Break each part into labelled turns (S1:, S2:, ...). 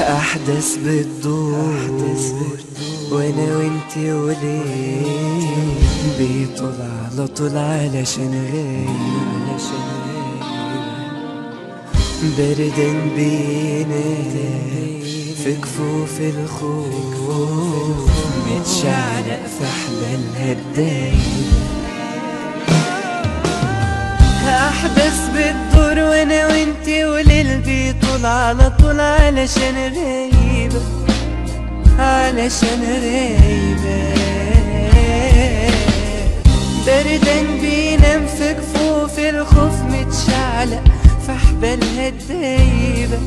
S1: أحدث بتدور وأنا وأنتي وليه بيطول على طول علشان غايب علشان غايب بردان بينام في كفوف الخوف متشعلق في حبالها الدايب احدث بتدور وانا وانتي وليل بيطول على طول علشان غايبة علشان غايبة بردان بينام في كفوف الخوف متشعلق في حبالها الدايبة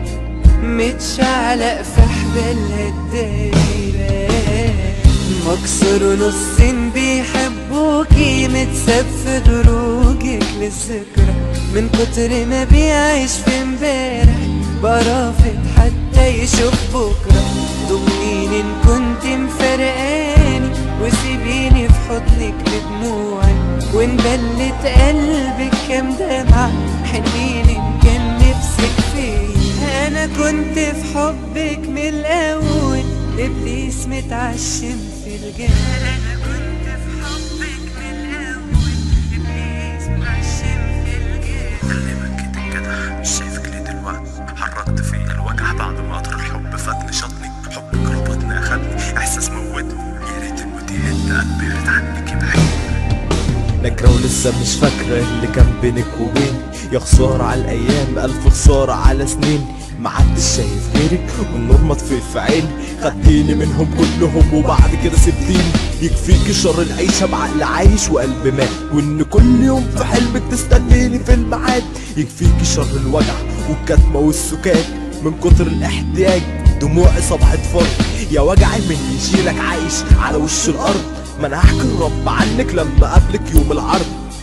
S1: متشعلق في حبالها الدايبة مكسور نصين بيحبوكي متساب في دروجك للذكرى من كتر ما بيعيش في امبارح برافض حتى يشوف بكرة ضميني ان كنت مفرقاني وسيبيني في حضنك بدموعي وان بلت قلبك كام دمعة حنيني ان كان نفسك فيا انا كنت في حبك من الاول ابليس متعشم في الجنة انا كنت في حبك من الاول ابليس متعشم في الجنة
S2: كلمك تنجدح مش شايفك ليه دلوقتي حركت في الوجع بعد ما قطر الحب فاتني شطني حبك ربطني اخدني احساس موته يا ريت الموت يهد قلبي يرد عنك يبعد
S3: نكرة ولسه مش فاكرة اللي كان بينك وبيني يا خسارة على الأيام ألف خسارة على سنين محدش شايف غيرك والنور مطفي في عيني خدتيني منهم كلهم وبعد كده سبتيني يكفيكي شر العيشة بعقل عايش وقلب مات وإن كل يوم في حلمك تستنيني في الميعاد يكفيكي شر الوجع والكتمة والسكات من كتر الاحتياج دموعي صبحت فرد يا وجعي من يشيلك عايش على وش الأرض ما أنا هحكي الرب عنك لما قابلك يوم العرض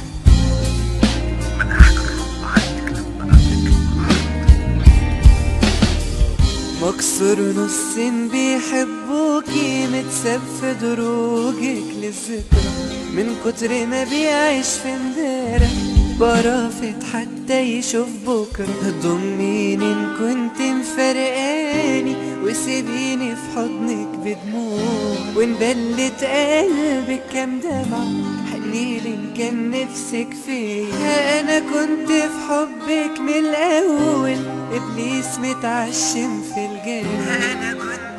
S2: ما انا هحكي الرب عنك لما قابلك يوم العرض
S1: مكسور نصين بيحبوكي متساب في دروجك للذكرى من كتر ما بيعيش في امبارح برافض حتى يشوف بكرة ضميني ان كنت مفرقاني وسيبيني في حضنك بدموع وان بلت قلبك كام دمعة حنيلي ان كان نفسك فيا انا كنت في حبك من الاول ابليس متعشم في الجنة انا كنت